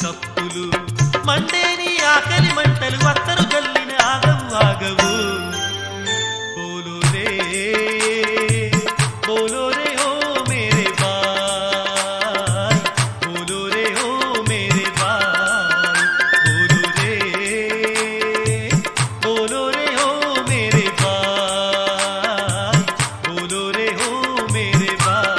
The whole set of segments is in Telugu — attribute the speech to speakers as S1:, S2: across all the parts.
S1: తప్పులు మండేని ఆకలి మంటలు అత్తరు జల్లిన ఆగవు ఆగవు బోలో రే బోలో రే ఓ మేరే బాయ్ బోలో రే ఓ మేరే బాయ్ బోలో రే బోలో రే ఓ మేరే బాయ్ బోలో రే ఓ మేరే బాయ్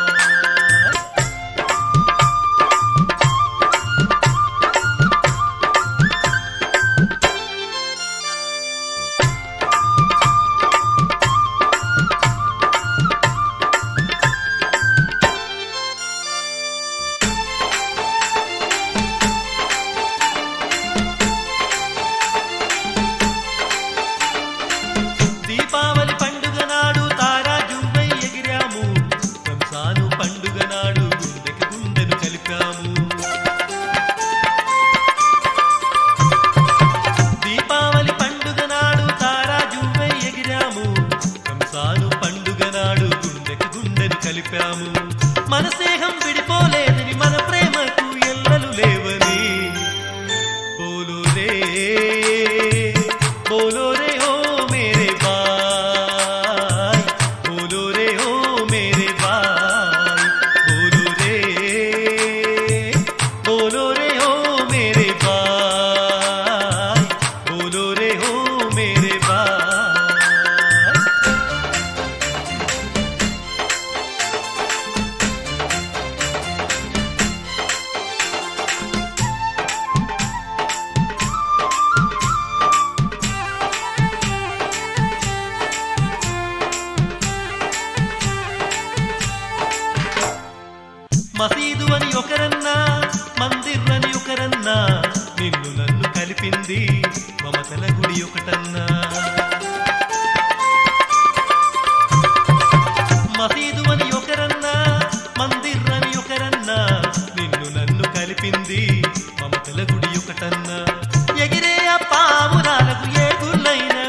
S1: దీపావళి పండుగ నాడు తారా జువ్వై ఎగిరాము రంజాను పండుగ నాడు గుండెకి గుండెను కలిపాము దీపావళి పండుగ నాడు తారా జువ్వై ఎగిరాము రంజాను పండుగ నాడు గుండెకి గుండెను కలిపాము మన స్నేహం విడిపోలేదని మన ప్రేమకు ఎల్లలు లేవని बोलो रे बोलो रे ओ मेरे भाई बोलो रे ओ मेरे भाई बोलो रे बोलो रे ओ मेरे भाई बोलो रे ओ मेरे भाई మసీదు అని ఒకరన్నా మందిర్ అని ఒకరన్నా నిన్ను నన్ను కలిపింది మమతల గుడి ఒకటన్నా మసీదు అని ఒకరన్నా మందిర్ అని ఒకరన్నా నిన్ను నన్ను కలిపింది మమతల గుడి ఒకటన్నా ఎగిరే ఆ పావురాలకు ఏ గుళ్ళైన